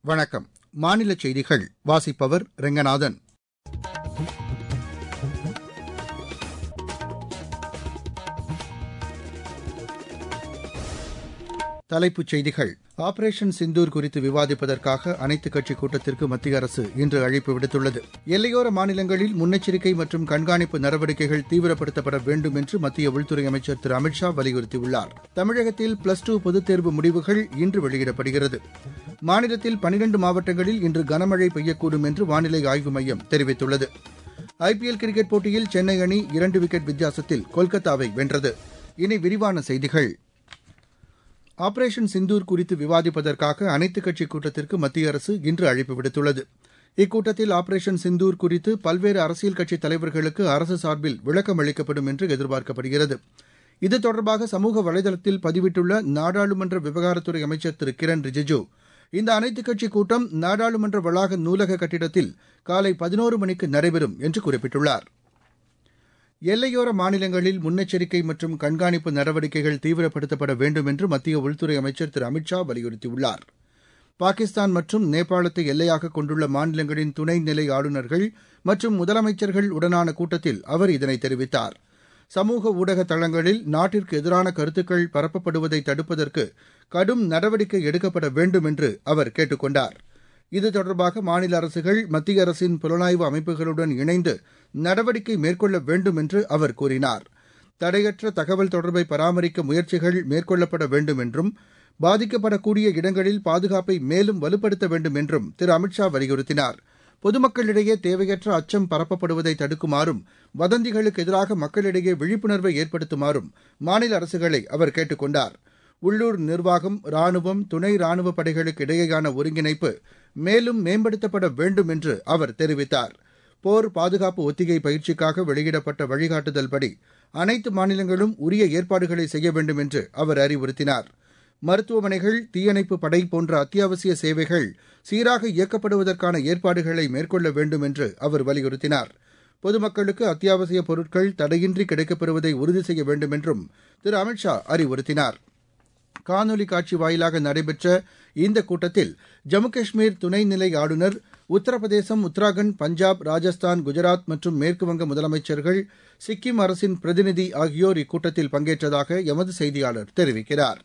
வணக்கம் மாநில செய்திகள் வாசிப்பவர் ரெங்கநாதன் தலைப்புச் செய்திகள் ஆபரேஷன் சிந்தூர் குறித்து விவாதிப்பதற்காக அனைத்துக் கட்சி கூட்டத்திற்கு மத்திய அரசு இன்று அழைப்பு விடுத்துள்ளது எல்லையோர மாநிலங்களில் முன்னெச்சரிக்கை மற்றும் கண்காணிப்பு நடவடிக்கைகள் தீவிரப்படுத்தப்பட வேண்டும் என்று மத்திய உள்துறை அமைச்சர் திரு அமித்ஷா வலியுறுத்தியுள்ளார் தமிழகத்தில் பிளஸ் டூ பொதுத் தேர்வு முடிவுகள் இன்று வெளியிடப்படுகிறது மாநிலத்தில் பனிரண்டு மாவட்டங்களில் இன்று கனமழை பெய்யக்கூடும் என்று வானிலை ஆய்வு மையம் தெரிவித்துள்ளது ஐபிஎல் கிரிக்கெட் போட்டியில் சென்னை அணி இரண்டு விக்கெட் வித்தியாசத்தில் கொல்கத்தாவை வென்றது இனி விரிவான செய்திகள் ஆபரேஷன் சிந்தூர் குறித்து விவாதிப்பதற்காக அனைத்துக் கட்சி கூட்டத்திற்கு மத்திய அரசு இன்று அழைப்பு விடுத்துள்ளது இக்கூட்டத்தில் ஆபரேஷன் சிந்தூர் குறித்து பல்வேறு அரசியல் கட்சித் தலைவர்களுக்கு அரசு சார்பில் விளக்கம் அளிக்கப்படும் என்று எதிர்பார்க்கப்படுகிறது இது தொடர்பாக சமூக வலைதளத்தில் பதிவிட்டுள்ள நாடாளுமன்ற விவகாரத்துறை அமைச்சர் திரு கிரண் ரிஜிஜூ இந்த அனைத்துக் கட்சி கூட்டம் நாடாளுமன்ற வளாக நூலக கட்டிடத்தில் காலை பதினோரு மணிக்கு நடைபெறும் என்று குறிப்பிட்டுள்ளார் எல்லையோர மாநிலங்களில் முன்னெச்சரிக்கை மற்றும் கண்காணிப்பு நடவடிக்கைகள் தீவிரப்படுத்தப்பட வேண்டும் என்று மத்திய உள்துறை அமைச்சர் திரு அமித்ஷா வலியுறுத்தியுள்ளார் பாகிஸ்தான் மற்றும் நேபாளத்தை எல்லையாக கொண்டுள்ள மாநிலங்களின் துணைநிலை ஆளுநர்கள் மற்றும் முதலமைச்சர்கள் உடனான கூட்டத்தில் அவர் இதனை தெரிவித்தார் சமூக ஊடக தளங்களில் நாட்டிற்கு எதிரான கருத்துக்கள் பரப்பப்படுவதை தடுப்பதற்கு கடும் நடவடிக்கை எடுக்கப்பட வேண்டும் என்று அவர் கேட்டுக் கொண்டார் இது தொடர்பாக மாநில அரசுகள் மத்திய அரசின் புலனாய்வு அமைப்புகளுடன் இணைந்து நடவடிக்கை மேற்கொள்ள வேண்டும் என்று அவர் கூறினார் தடையற்ற தகவல் தொடர்பை பராமரிக்க முயற்சிகள் மேற்கொள்ளப்பட வேண்டும் என்றும் பாதிக்கப்படக்கூடிய இடங்களில் பாதுகாப்பை மேலும் வலுப்படுத்த வேண்டும் என்றும் திரு அமித்ஷா வலியுறுத்தினார் பொதுமக்களிடையே தேவையற்ற அச்சம் பரப்பப்படுவதை தடுக்குமாறும் வதந்திகளுக்கு எதிராக மக்களிடையே விழிப்புணர்வை ஏற்படுத்துமாறும் மாநில அரசுகளை அவர் கேட்டுக் கொண்டார் உள்ளூர் நிர்வாகம் ராணுவம் துணை ராணுவ படைகளுக்கு இடையேயான ஒருங்கிணைப்பு மேலும் மேம்படுத்தப்பட வேண்டும் என்று அவர் தெரிவித்தார் போர் பாதுகாப்பு ஒத்திகை பயிற்சிக்காக வெளியிடப்பட்ட வழிகாட்டுதல்படி அனைத்து மாநிலங்களும் உரிய ஏற்பாடுகளை செய்ய வேண்டும் என்று அவர் அறிவுறுத்தினார் மருத்துவமனைகள் தீயணைப்பு படை போன்ற அத்தியாவசிய சேவைகள் சீராக இயக்கப்படுவதற்கான ஏற்பாடுகளை மேற்கொள்ள வேண்டும் என்று அவர் வலியுறுத்தினார் பொதுமக்களுக்கு அத்தியாவசிய பொருட்கள் தடையின்றி கிடைக்கப்பெறுவதை உறுதி செய்ய வேண்டும் என்றும் திரு அமித்ஷா அறிவுறுத்தினார் காணொலி காட்சி வாயிலாக நடைபெற்ற இந்த கூட்டத்தில் ஜம்மு காஷ்மீர் துணைநிலை ஆளுநர் உத்தரப்பிரதேசம் உத்தராகண்ட் பஞ்சாப் ராஜஸ்தான் குஜராத் மற்றும் மேற்குவங்க முதலமைச்சர்கள் சிக்கிம் அரசின் பிரதிநிதி ஆகியோர் இக்கூட்டத்தில் பங்கேற்றதாக எமது செய்தியாளர் தெரிவிக்கிறார்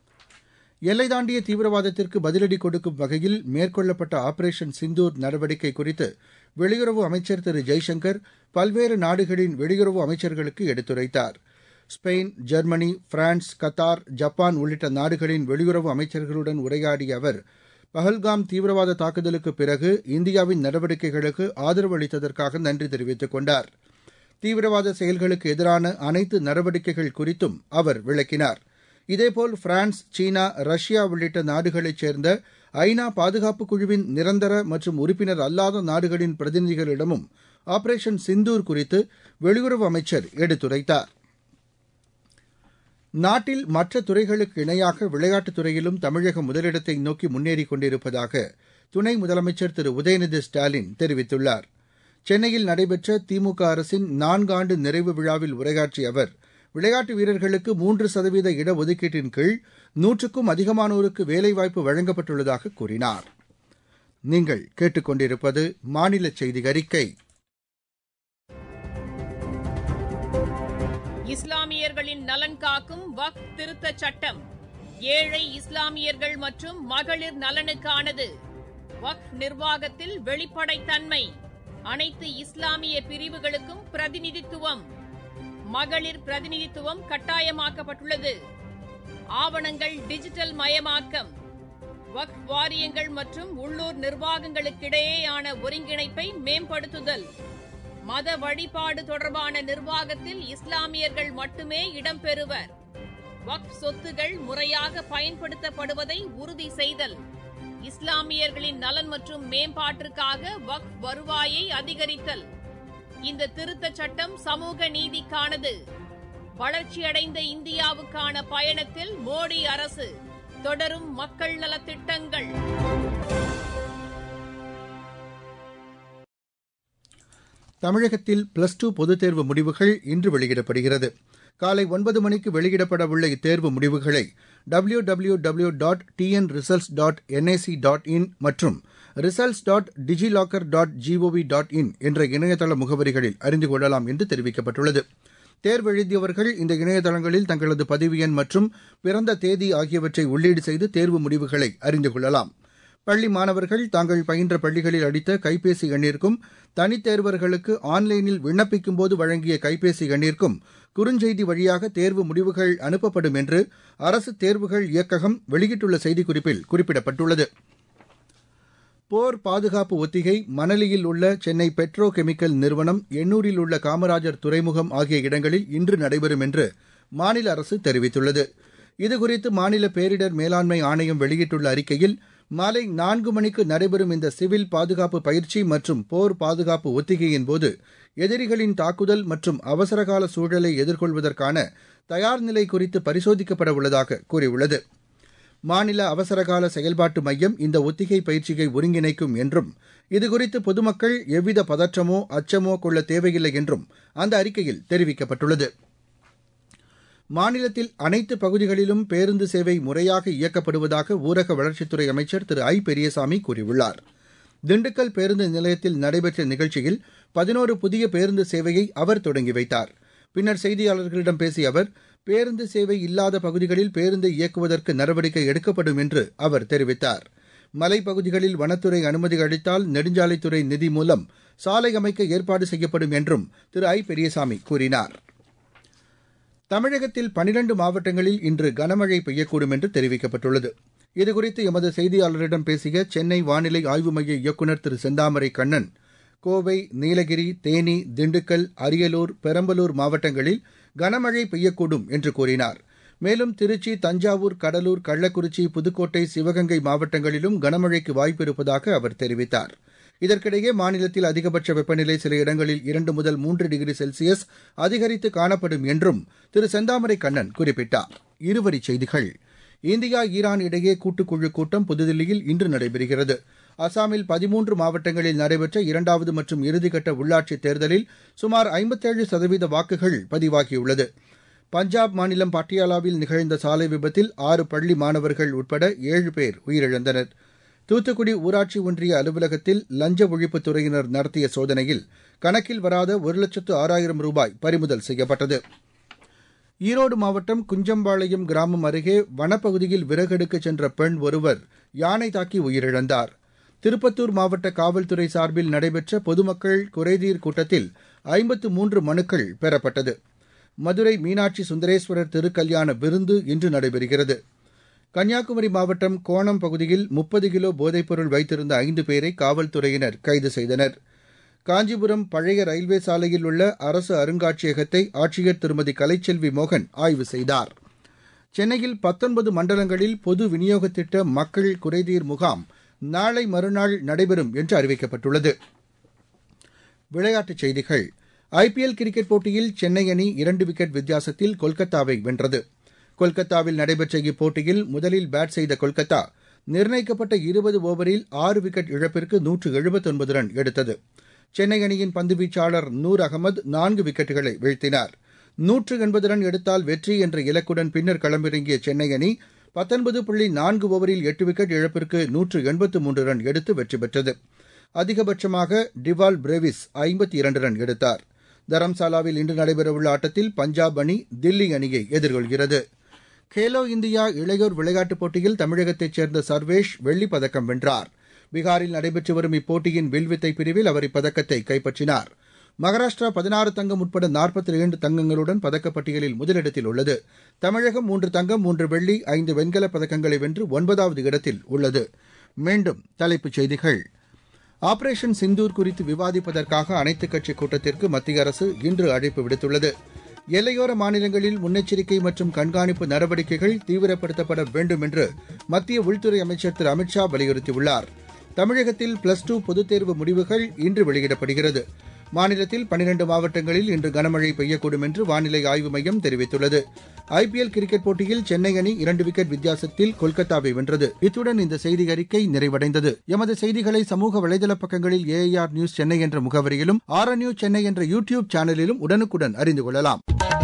எல்லை தாண்டிய தீவிரவாதத்திற்கு பதிலடி கொடுக்கும் வகையில் மேற்கொள்ளப்பட்ட ஆபரேஷன் சிந்தூர் நடவடிக்கை குறித்து வெளியுறவு அமைச்சர் திரு ஜெய்சங்கர் பல்வேறு நாடுகளின் வெளியுறவு அமைச்சர்களுக்கு எடுத்துரைத்தார் Spain Germany France Qatar Japan உள்ளிட்ட நாடுகளின் வெளியுறவு அமைச்சர்களுடன் உரையாடிய அவர் பஹல்காம் தீவிரவாத தாக்குதலுக்கு பிறகு இந்தியாவின் நடவடிக்கைகளுக்கு ஆதரவு அளித்ததற்காக நன்றி தெரிவித்துக் கொண்டார் தீவிரவாத செயல்களுக்கு எதிரான அனைத்து நடவடிக்கைகள் குறித்தும் அவர் விளக்கினார் இதேபோல் பிரான்ஸ் சீனா ரஷ்யா உள்ளிட்ட நாடுகளைச் சேர்ந்த ஐநா பாதுகாப்பு குழுவின் நிரந்தர மற்றும் உறுப்பினர் அல்லாத நாடுகளின் பிரதிநிதிகளிடமும் ஆபரேஷன் சிந்தூர் குறித்து வெளியுறவு அமைச்சர் எடுத்துரைத்தார் நாட்டில் மற்ற துறைகளுக்கு இணையாக விளையாட்டுத் துறையிலும் தமிழகம் முதலிடத்தை நோக்கி முன்னேறிக் கொண்டிருப்பதாக துணை முதலமைச்சர் திரு உதயநிதி ஸ்டாலின் தெரிவித்துள்ளார் சென்னையில் நடைபெற்ற திமுக அரசின் நான்காண்டு நிறைவு விழாவில் உரையாற்றிய அவர் விளையாட்டு வீரர்களுக்கு மூன்று சதவீத இடஒதுக்கீட்டின் கீழ் நூற்றுக்கும் அதிகமானோருக்கு வேலைவாய்ப்பு வழங்கப்பட்டுள்ளதாக கூறினார் நீங்கள் கேட்டுக்கொண்டிருப்பது மாநில செய்தி அறிக்கை இஸ்லாமியர்களின் நலன் காக்கும் வக் திருத்த சட்டம் ஏழை இஸ்லாமியர்கள் மற்றும் மகளிர் நலனுக்கானது வக் நிர்வாகத்தில் வெளிப்படைத்தன்மை அனைத்து இஸ்லாமிய பிரிவுகளுக்கும் பிரதிநிதித்துவம் மகளிர் பிரதிநிதித்துவம் கட்டாயமாக்கப்பட்டுள்ளது ஆவணங்கள் டிஜிட்டல் மயமாக்கம் வக் வாரியங்கள் மற்றும் உள்ளூர் நிர்வாகங்களுக்கிடையேயான ஒருங்கிணைப்பை மேம்படுத்துதல் மத வழிபாடு தொடர்பான நிர்வாகத்தில் இஸ்லாமியர்கள் மட்டுமே இடம்பெறுவர் வக்ஃப் சொத்துகள் முறையாக பயன்படுத்தப்படுவதை உறுதி செய்தல் இஸ்லாமியர்களின் நலன் மற்றும் மேம்பாட்டிற்காக வக்ஃப் வருவாயை அதிகரித்தல் இந்த திருத்தச் சட்டம் சமூக நீதிக்கானது வளர்ச்சியடைந்த இந்தியாவுக்கான பயணத்தில் மோடி அரசு தொடரும் மக்கள் நலத்திட்டங்கள் தமிழகத்தில் பிளஸ் டூ பொதுத் தேர்வு முடிவுகள் இன்று வெளியிடப்படுகிறது காலை ஒன்பது மணிக்கு வெளியிடப்பட உள்ள இத்தேர்வு முடிவுகளை W W W dot TN results dot NIC dot in மற்றும் results dot DigiLocker dot GOV dot in என்ற இணையதள முகவரிகளில் அறிந்து கொள்ளலாம் என்று தெரிவிக்கப்பட்டுள்ளது தேர்வெழுதியவர்கள் இந்த இணையதளங்களில் தங்களது பதிவு எண் மற்றும் பிறந்த தேதி ஆகியவற்றை உள்ளீடு செய்து தேர்வு முடிவுகளை அறிந்து கொள்ளலாம் பள்ளி மாணவர்கள் தாங்கள் பயின்ற பள்ளிகளில் அளித்த கைபேசி எண்ணிற்கும் தனித் தேர்வர்களுக்கு ஆன்லைனில் விண்ணப்பிக்கும்போது வழங்கிய கைபேசி எண்ணிற்கும் குறுஞ்செய்தி வழியாக தேர்வு முடிவுகள் அனுப்பப்படும் என்று அரசு தேர்வுகள் இயக்ககம் வெளியிட்டுள்ள செய்திக்குறிப்பில் குறிப்பிடப்பட்டுள்ளது போர் பாதுகாப்பு ஒத்திகை மணலியில் உள்ள சென்னை பெட்ரோ கெமிக்கல் நிறுவனம் எண்ணூரில் உள்ள காமராஜர் துறைமுகம் ஆகிய இடங்களில் இன்று நடைபெறும் என்று மாநில அரசு தெரிவித்துள்ளது இதுகுறித்து மாநில பேரிடர் மேலாண்மை ஆணையம் வெளியிட்டுள்ள அறிக்கையில் மாலை நான்கு மணிக்கு நடைபெறும் இந்த சிவில் பாதுகாப்பு பயிற்சி மற்றும் போர் பாதுகாப்பு ஒத்திகையின் போது எதிரிகளின் தாக்குதல் மற்றும் அவசரகால சூழலை எதிர்கொள்வதற்கான தயார் நிலை குறித்து பரிசோதிக்கப்பட உள்ளதாக கூறியுள்ளது மாநில அவசரகால செயல்பாட்டு மையம் இந்த ஒத்திகை பயிற்சியை ஒருங்கிணைக்கும் என்றும் இதுகுறித்து பொதுமக்கள் எவ்வித பதற்றமோ அச்சமோ கொள்ள தேவையில்லை என்றும் அந்த அறிக்கையில் தெரிவிக்கப்பட்டுள்ளது மாநிலத்தில் அனைத்து பகுதிகளிலும் பேருந்து சேவை முறையாக இயக்கப்படுவதாக ஊரக வளர்ச்சித்துறை அமைச்சர் திரு ஐ பெரியசாமி கூறியுள்ளார் திண்டுக்கல் பேருந்து நிலையத்தில் நடைபெற்ற நிகழ்ச்சியில் பதினோரு புதிய பேருந்து சேவையை அவர் தொடங்கி வைத்தார் பின்னர் செய்தியாளர்களிடம் பேசிய அவர் பேருந்து சேவை இல்லாத பகுதிகளில் பேருந்தை இயக்குவதற்கு நடவடிக்கை எடுக்கப்படும் என்று அவர் தெரிவித்தார் மலைப்பகுதிகளில் வனத்துறை அனுமதி அளித்தால் நெடுஞ்சாலைத்துறை நிதி மூலம் சாலை அமைக்க ஏற்பாடு செய்யப்படும் என்றும் திரு ஐ பெரியசாமி கூறினார் தமிழகத்தில் பனிரண்டு மாவட்டங்களில் இன்று கனமழை பெய்யக்கூடும் என்று தெரிவிக்கப்பட்டுள்ளது இதுகுறித்து எமது செய்தியாளரிடம் பேசிய சென்னை வானிலை ஆய்வு மைய இயக்குநர் திரு செந்தாமரை கண்ணன் கோவை நீலகிரி தேனி திண்டுக்கல் அரியலூர் பெரம்பலூர் மாவட்டங்களில் கனமழை பெய்யக்கூடும் என்று கூறினார் மேலும் திருச்சி தஞ்சாவூர் கடலூர் கள்ளக்குறிச்சி புதுக்கோட்டை சிவகங்கை மாவட்டங்களிலும் கனமழைக்கு வாய்ப்பு இருப்பதாக அவர் தெரிவித்தார் இதற்கிடையே மாநிலத்தில் அதிகபட்ச வெப்பநிலை சில இடங்களில் இரண்டு முதல் மூன்று டிகிரி செல்சியஸ் அதிகரித்து காணப்படும் என்றும் திரு செந்தாமரை கண்ணன் குறிப்பிட்டார் இருவரிச் செய்திகள் இந்தியா ஈரான் இடையே கூட்டுக்குழு கூட்டம் புதுதில்லியில் இன்று நடைபெறுகிறது அசாமில் பதிமூன்று மாவட்டங்களில் நடைபெற்ற இரண்டாவது மற்றும் இறுதிக்கட்ட உள்ளாட்சித் தேர்தலில் சுமார் ஐம்பத்தேழு சதவீத வாக்குகள் பதிவாகியுள்ளது பஞ்சாப் மாநிலம் பட்டியாலாவில் நிகழ்ந்த சாலை விபத்தில் ஆறு பள்ளி மாணவர்கள் உட்பட ஏழு பேர் உயிரிழந்தனர் தூத்துக்குடி ஊராட்சி ஒன்றிய அலுவலகத்தில் லஞ்ச ஒழிப்புத் துறையினர் நடத்திய சோதனையில் கணக்கில் வராத ஒரு லட்சத்து ஆறாயிரம் ரூபாய் பறிமுதல் செய்யப்பட்டது ஈரோடு மாவட்டம் குஞ்சம்பாளையம் கிராமம் அருகே வனப்பகுதியில் விறகெடுக்கச் சென்ற பெண் ஒருவர் யானை தாக்கி உயிரிழந்தார் திருப்பத்தூர் மாவட்ட காவல்துறை சார்பில் நடைபெற்ற பொதுமக்கள் குறைதீர் கூட்டத்தில் ஐம்பத்து மூன்று மனுக்கள் பெறப்பட்டது மதுரை மீனாட்சி சுந்தரேஸ்வரர் திருக்கல்யாண விருந்து இன்று நடைபெறுகிறது கன்னியாகுமரி மாவட்டம் கோணம் பகுதியில் முப்பது கிலோ போதைப்பொருள் வைத்திருந்த ஐந்து பேரை காவல்துறையினர் கைது செய்தனர் காஞ்சிபுரம் பழைய ரயில்வே சாலையில் உள்ள அரசு அருங்காட்சியகத்தை ஆட்சியர் திருமதி கலைச்செல்வி மோகன் ஆய்வு செய்தார் சென்னையில் பத்தொன்பது மண்டலங்களில் பொது விநியோக திட்ட மக்கள் குறைதீர் முகாம் நாளை மறுநாள் நடைபெறும் என்று அறிவிக்கப்பட்டுள்ளது விளையாட்டுச் செய்திகள் ஐபிஎல் கிரிக்கெட் போட்டியில் சென்னை அணி இரண்டு விக்கெட் வித்தியாசத்தில் கொல்கத்தாவை வென்றது கொல்கத்தாவில் நடைபெற்ற இப்போட்டியில் முதலில் பேட் செய்த கொல்கத்தா நிர்ணயிக்கப்பட்ட இருபது ஓவரில் ஆறு விக்கெட் இழப்பிற்கு நூற்று எழுபத்தொன்பது ரன் எடுத்தது சென்னை அணியின் பந்துவீச்சாளர் நூர் அகமது நான்கு விக்கெட்டுகளை வீழ்த்தினார் நூற்று எண்பது ரன் எடுத்தால் வெற்றி என்ற இலக்குடன் பின்னர் களமிறங்கிய சென்னை அணி பத்தொன்பது புள்ளி நான்கு ஓவரில் எட்டு விக்கெட் இழப்பிற்கு நூற்று எண்பத்து மூன்று ரன் எடுத்து வெற்றி பெற்றது அதிகபட்சமாக டிவால் பிரேவிஸ் ஐம்பத்தி இரண்டு ரன் எடுத்தார் தரம்சாலாவில் இன்று நடைபெறவுள்ள ஆட்டத்தில் பஞ்சாப் அணி தில்லி அணியை எதிர்கொள்கிறது கேலோ இந்தியா இளையோர் விளையாட்டுப் போட்டியில் தமிழகத்தைச் சேர்ந்த சர்வேஷ் வெள்ளிப் பதக்கம் வென்றார் பீகாரில் நடைபெற்று வரும் இப்போட்டியின் வில்வித்தை பிரிவில் அவர் இப்பதக்கத்தை கைப்பற்றினார் மகாராஷ்டிரா பதினாறு தங்கம் உட்பட நாற்பத்தி இரண்டு தங்கங்களுடன் பதக்கப்பட்டியலில் முதலிடத்தில் உள்ளது தமிழகம் மூன்று தங்கம் மூன்று வெள்ளி ஐந்து வெண்கலப் பதக்கங்களை வென்று ஒன்பதாவது இடத்தில் உள்ளது மீண்டும் தலைப்புச் செய்திகள் ஆபரேஷன் சிந்தூர் குறித்து விவாதிப்பதற்காக அனைத்துக் கட்சி கூட்டத்திற்கு மத்திய அரசு இன்று அழைப்பு விடுத்துள்ளது எல்லையோர மாநிலங்களில் முன்னெச்சரிக்கை மற்றும் கண்காணிப்பு நடவடிக்கைகள் தீவிரப்படுத்தப்பட வேண்டும் என்று மத்திய உள்துறை அமைச்சர் திரு அமித்ஷா வலியுறுத்தியுள்ளார் தமிழகத்தில் பிளஸ் டூ பொதுத் தேர்வு முடிவுகள் இன்று வெளியிடப்படுகிறது மாநிலத்தில் பனிரண்டு மாவட்டங்களில் இன்று கனமழை பெய்யக்கூடும் என்று வானிலை ஆய்வு மையம் தெரிவித்துள்ளது ஐபிஎல் கிரிக்கெட் போட்டியில் சென்னை அணி இரண்டு விக்கெட் வித்தியாசத்தில் கொல்கத்தாவை வென்றது இத்துடன் இந்த செய்தி அறிக்கை நிறைவடைந்தது எமது செய்திகளை சமூக வலைதள பக்கங்களில் ஏஐஆர் நியூஸ் சென்னை என்ற முகவரியிலும் ஆர் நியூஸ் சென்னை என்ற யூ டியூப் சேனலிலும் உடனுக்குடன் அறிந்து கொள்ளலாம்